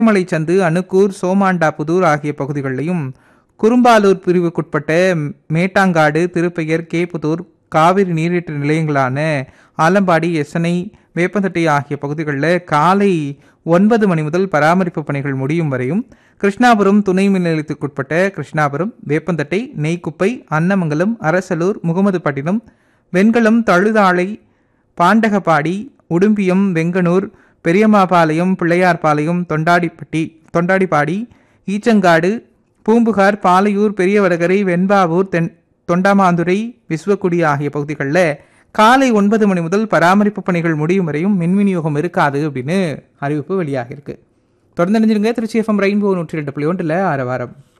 மலைச்சந்து அணுக்கூர் சோமாண்டாபுதூர் ஆகிய பகுதிகளிலையும் குறும்பாலூர் பிரிவுக்குட்பட்ட மேட்டாங்காடு திருப்பெயர் கேப்புதூர் காவிரி நீரேற்று நிலையங்களான ஆலம்பாடி எசனை வேப்பந்தட்டை ஆகிய பகுதிகளில் காலை ஒன்பது மணி முதல் பராமரிப்பு பணிகள் முடியும் வரையும் கிருஷ்ணாபுரம் துணை மின் நிலையத்துக்குட்பட்ட கிருஷ்ணாபுரம் வேப்பந்தட்டை நெய்க்குப்பை அன்னமங்கலம் அரசலூர் முகமதுப்பட்டினம் வெண்கலம் தழுதாளை பாண்டகப்பாடி உடும்பியம் வெங்கனூர் பெரியம்மாபாளையம் பிள்ளையார்பாளையம் தொண்டாடிப்பட்டி தொண்டாடிப்பாடி ஈச்சங்காடு பூம்புகார் பாலையூர் பெரியவடகரை வெண்பாவூர் தென் தொண்டாமாந்துரை விஸ்வக்குடி ஆகிய பகுதிகளில் காலை ஒன்பது மணி முதல் பராமரிப்பு பணிகள் முடியும் வரையும் மின் விநியோகம் இருக்காது அப்படின்னு அறிவிப்பு வெளியாகியிருக்கு தொடர்ந்து நினைஞ்சிருங்க திருச்சி எஃப்எம் ரெயின்போ நூற்றி ரெண்டு புள்ளி ஒன்றில் ஆரவாரம்